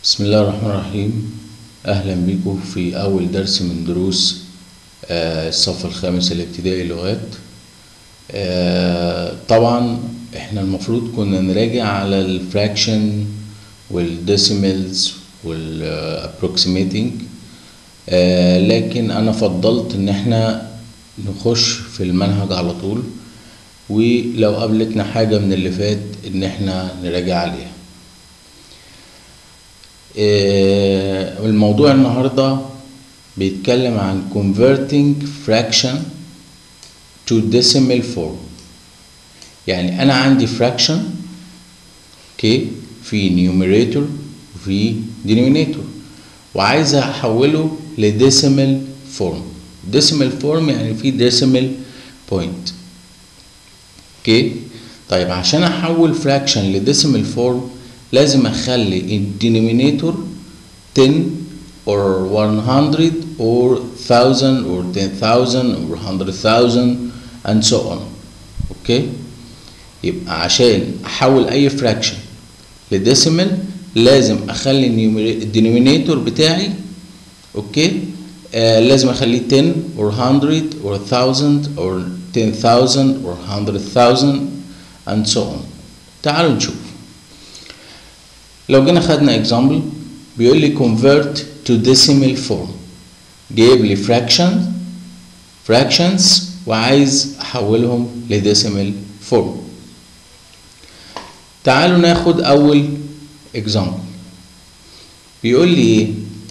بسم الله الرحمن الرحيم أهلا بكم في أول درس من دروس آه، الصف الخامس الابتدائي لغات آه، طبعا احنا المفروض كنا نراجع على الفراكشن والديسيمالز والابروكسيميتنج لكن انا فضلت ان احنا نخش في المنهج على طول ولو قابلتنا حاجة من اللي فات ان احنا نراجع عليها آه، الموضوع النهاردة بيتكلم عن converting fraction to decimal form يعني أنا عندي fraction اوكي في numerator وفي denominator وعايز أحوله لديسيمال form decimal form يعني في decimal point اوكي طيب عشان أحول fraction لديسيمال form لازم اخلي الدينومينيتور 10 or 100 or 1000 or 10000 or 100000 and so on اوكي يبقى عشان احول اي فراكشن لديسيمال لازم اخلي الدينومينيتور بتاعي اوكي آه لازم اخليه 10 or 100 or 1000 or 10000 or 100000 and so on تعالوا نشوف لو جينا خدنا example بيقول لي convert to decimal form جايب لي fraction fractions وعايز احولهم لديسيمال form تعالوا ناخد اول example بيقول لي ايه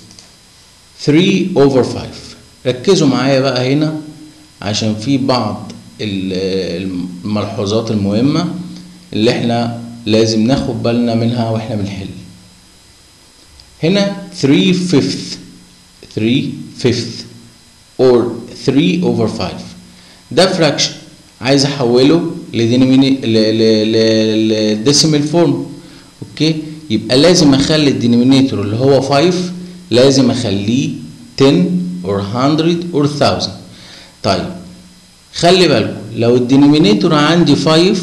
3 over 5 ركزوا معايا بقى هنا عشان في بعض الملحوظات المهمة اللي احنا لازم ناخد بالنا منها واحنا بنحل هنا 3 fifth 3 fifth or 3 over 5 ده fraction عايز احوله لديسيمال فورم اوكي يبقى لازم اخلي الدينومينيتور اللي هو 5 لازم اخليه 10 or 100 or 1000 طيب خلي بالكم لو الدينومينيتور عندي 5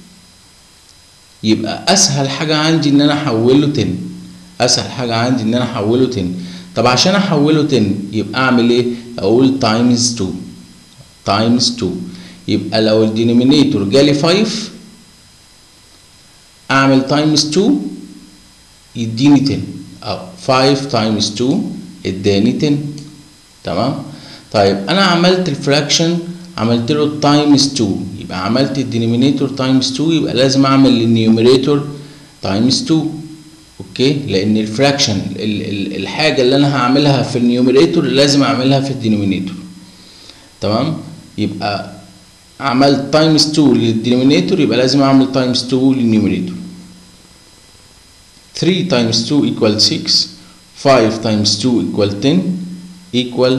يبقى اسهل حاجه عندي ان انا احوله 10 اسهل حاجه عندي ان انا احوله 10 طب عشان احوله 10 يبقى اعمل ايه اقول تايمز 2 تايمز 2 يبقى لو الدينومينيتور جالي 5 اعمل تايمز 2 يديني 10 او 5 تايمز 2 اداني 10 تمام طيب انا عملت الفراكشن عملت له تايمز 2 يبقى عملت الدينومينيتور تايمز 2 يبقى لازم اعمل النيوميريتور تايمز 2 اوكي لان الفراكشن الحاجه اللي انا هعملها في النيوميريتور لازم اعملها في الدينومينيتور تمام يبقى عملت تايمز 2 للدينومينيتور يبقى لازم اعمل تايمز 2 للنيوميريتور 3 تايمز 2 equal 6 5 تايمز 2 equal 10 equal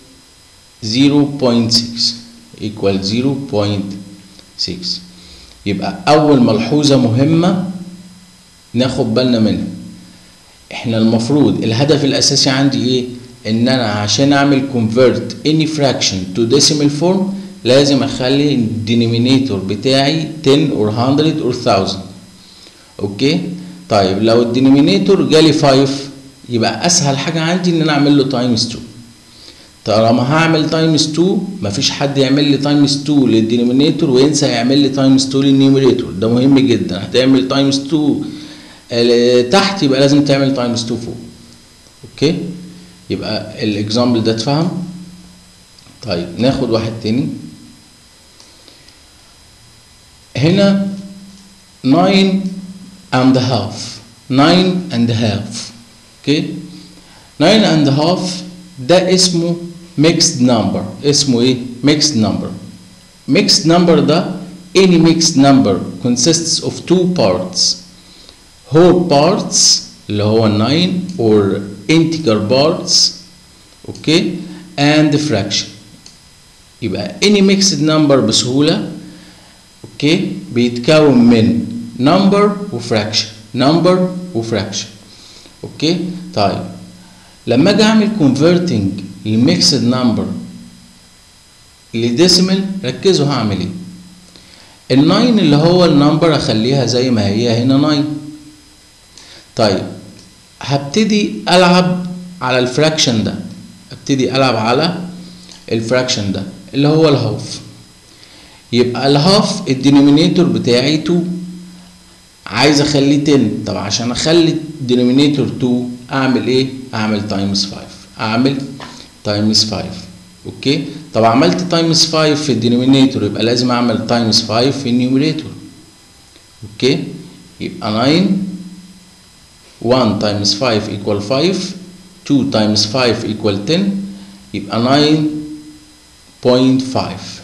0.6 equal 0.6 يبقى أول ملحوظة مهمة ناخد بالنا منها احنا المفروض الهدف الأساسي عندي ايه؟ إن أنا عشان أعمل convert any fraction to decimal form لازم أخلي الدينومينيتور بتاعي 10 or 100 or 1000 أوكي؟ طيب لو الدينومينيتور جالي 5 يبقى أسهل حاجة عندي إن أنا أعمل له تايمز 2 طالما هعمل تايمز 2 مفيش حد يعمل لي تايمز 2 للدينومينيتور وينسى يعمل لي تايمز 2 للنيوميريتور ده مهم جدا هتعمل تايمز 2 تحت يبقى لازم تعمل تايمز 2 فوق اوكي يبقى الاكزامبل ده اتفهم طيب ناخد واحد تاني هنا 9 and a half 9 and a half اوكي 9 and a half ده اسمه mixed number اسمه ايه mixed number mixed number ده any mixed number consists of two parts whole parts اللي هو 9 or integer parts اوكي and fraction يبقى any mixed number بسهولة اوكي بيتكون من number وفراكشن number وفراكشن اوكي طيب لما اجي اعمل converting لميكسد نمبر لديسيمال ركزوا هعمل ايه الناين اللي هو النمبر اخليها زي ما هي هنا 9 طيب هبتدي العب على الفراكشن ده ابتدي العب على الفراكشن ده اللي هو الهاف يبقى الهاف الدينومينيتور بتاعي 2 عايز اخليه 10 طب عشان اخلي الدينومينيتور 2 اعمل ايه اعمل تايمز 5 اعمل تايمز 5 اوكي طب عملت تايمز 5 في الدينومينيتور يبقى لازم اعمل تايمز 5 في النيوميريتور اوكي يبقى 9 1 times 5 equal 5 2 times 5 equal 10 يبقى 9.5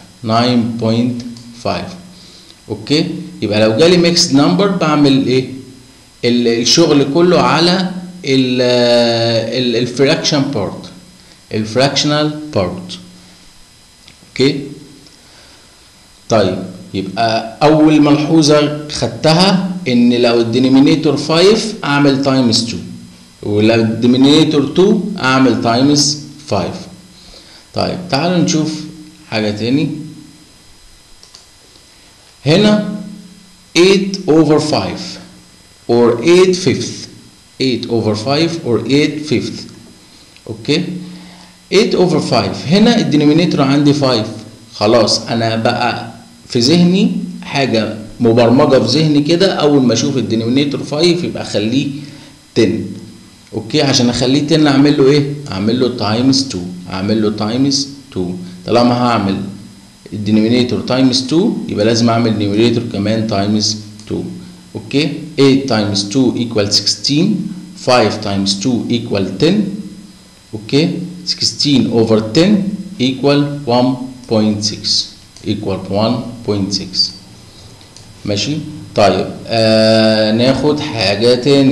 9.5 اوكي يبقى لو جالي ميكس نمبر بعمل ايه الشغل كله على الفراكشن بارت الفراكشنال بارت اوكي طيب يبقى اول ملحوظه خدتها ان لو الدينومينيتور 5 اعمل تايمز 2 ولو الدينومينيتور 2 اعمل تايمز 5 طيب تعالوا نشوف حاجه تاني هنا 8 over 5 or 8 fifth 8 over 5 or 8 fifth اوكي 8 over 5 هنا الدينومينيتور عندي 5 خلاص انا بقى في ذهني حاجه مبرمجه في ذهني كده اول ما اشوف الدينومينيتور 5 يبقى اخليه 10 اوكي عشان اخليه 10 اعمل له ايه اعمل له تايمز 2 اعمل له تايمز 2 طالما هعمل الدينومينيتور تايمز 2 يبقى لازم اعمل النيوميريتور كمان تايمز 2 اوكي 8 تايمز 2 equal 16 5 تايمز 2 equal 10 اوكي 16 over 10 equal 1.6 equal 1.6 ماشي طيب آه ناخد حاجة تاني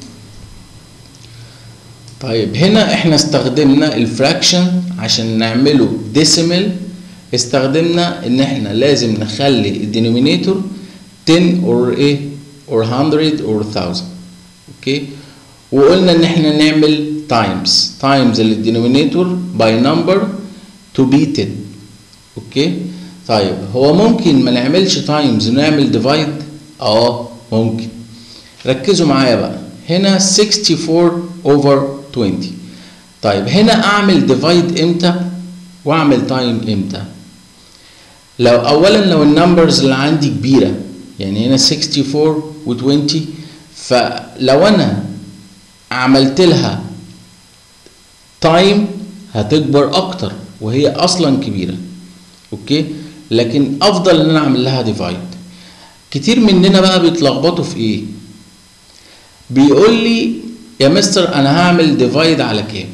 طيب هنا احنا استخدمنا الفراكشن عشان نعمله ديسيمال استخدمنا ان احنا لازم نخلي الدينومينيتور 10 or ايه or 100 or 1000 اوكي وقلنا ان احنا نعمل تايمز تايمز الدينومينيتور باي نمبر تو بي 10 اوكي طيب هو ممكن ما نعملش تايمز ونعمل ديفايد اه ممكن ركزوا معايا بقى هنا 64 اوفر 20 طيب هنا اعمل ديفايد امتى واعمل تايم امتى لو اولا لو النمبرز اللي عندي كبيره يعني هنا 64 و20 فلو انا عملت لها تايم هتكبر اكتر وهي اصلا كبيره اوكي لكن افضل ان انا اعمل لها ديفايد كتير مننا بقى بيتلخبطوا في ايه بيقول لي يا مستر انا هعمل ديفايد على كام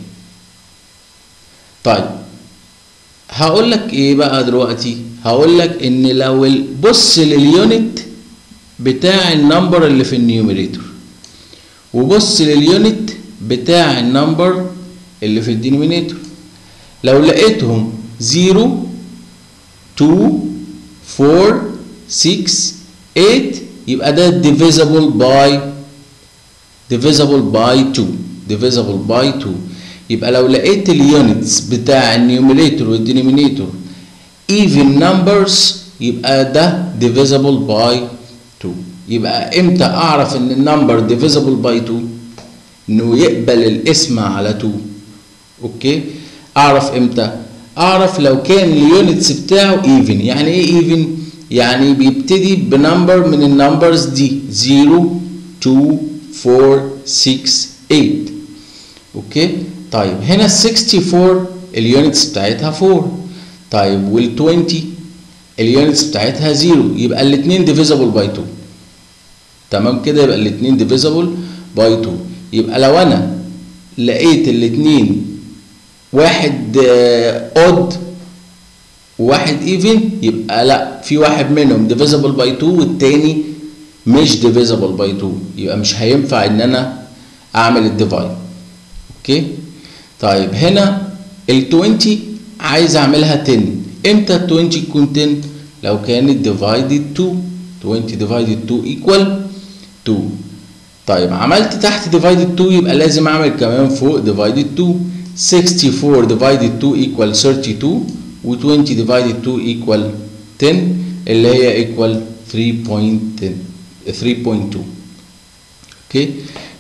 طيب هقول لك ايه بقى دلوقتي هقول لك ان لو بص لليونت بتاع النمبر اللي في النيوميريتور وبص لليونت بتاع النمبر اللي في الدينومينيتور لو لقيتهم 0 2 4 6 8 يبقى ده divisible by divisible by 2 divisible by 2 يبقى لو لقيت اليونتس بتاع النيوميريتور والدينومينيتور even numbers يبقى ده divisible by 2 يبقى امتى اعرف ان النمبر divisible by 2 انه يقبل القسمة على 2 اوكي اعرف امتى اعرف لو كان اليونتس بتاعه even يعني ايه even يعني بيبتدي بنمبر من النمبرز دي 0 2 4 6 8 اوكي طيب هنا ال 64 اليونتس بتاعتها 4 طيب وال 20 اليونتس بتاعتها 0 يبقى الاثنين divisible by 2 تمام كده يبقى الاثنين divisible by 2 يبقى لو انا لقيت الاثنين واحد اود وواحد ايفن يبقى لا في واحد منهم divisible by 2 والتاني مش divisible by 2 يبقى مش هينفع ان انا اعمل الديفايد اوكي طيب هنا ال 20 عايز اعملها 10 امتى ال 20 تكون 10 لو كانت divided 2 20 divided 2 equal 2 طيب عملت تحت divided 2 يبقى لازم اعمل كمان فوق divided 2 64 divided 2 equal 32 و 20 divided 2 equal 10 اللي هي equal 3.10 3.2 اوكي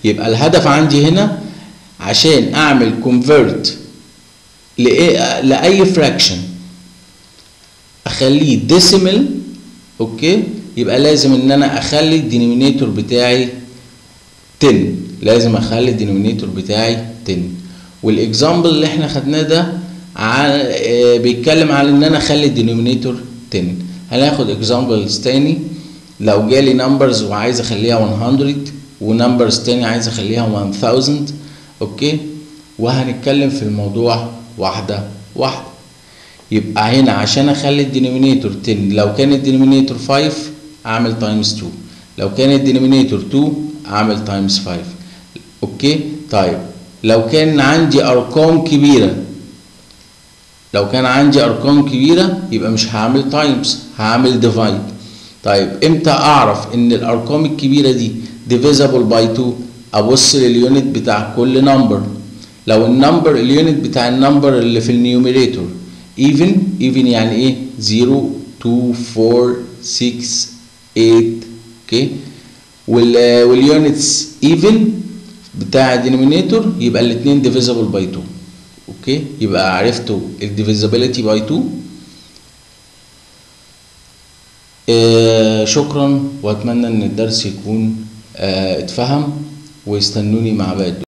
يبقى الهدف عندي هنا عشان اعمل كونفرت لاي فراكشن اخليه ديسيمال اوكي يبقى لازم ان انا اخلي الدينومينيتور بتاعي 10 لازم اخلي الدينومينيتور بتاعي 10 والاكزامبل اللي احنا خدناه ده بيتكلم على ان انا اخلي الدينومينيتور 10 هناخد اكزامبلز تاني لو جالي نمبرز وعايز اخليها 100 ونمبرز تاني عايز اخليها 1000 اوكي وهنتكلم في الموضوع واحده واحده يبقى هنا عشان اخلي الدينومينيتور 10 لو كان الدينومينيتور 5 اعمل تايمز 2 لو كان الدينومينيتور 2 اعمل تايمز 5 اوكي طيب لو كان عندي ارقام كبيره لو كان عندي ارقام كبيره يبقى مش هعمل تايمز هعمل ديفايد طيب امتى اعرف ان الارقام الكبيره دي divisible by 2 ابص لليونت بتاع كل نمبر لو النمبر اليونت بتاع النمبر اللي في النيوميريتور even even يعني ايه 0 2 4 6 8 اوكي وال واليونتس even بتاع الدينومينيتور يبقى الاثنين divisible by 2 اوكي يبقى عرفتوا الديفيزابيلتي باي 2 آه شكرا واتمنى ان الدرس يكون آه اتفهم ويستنوني مع باقي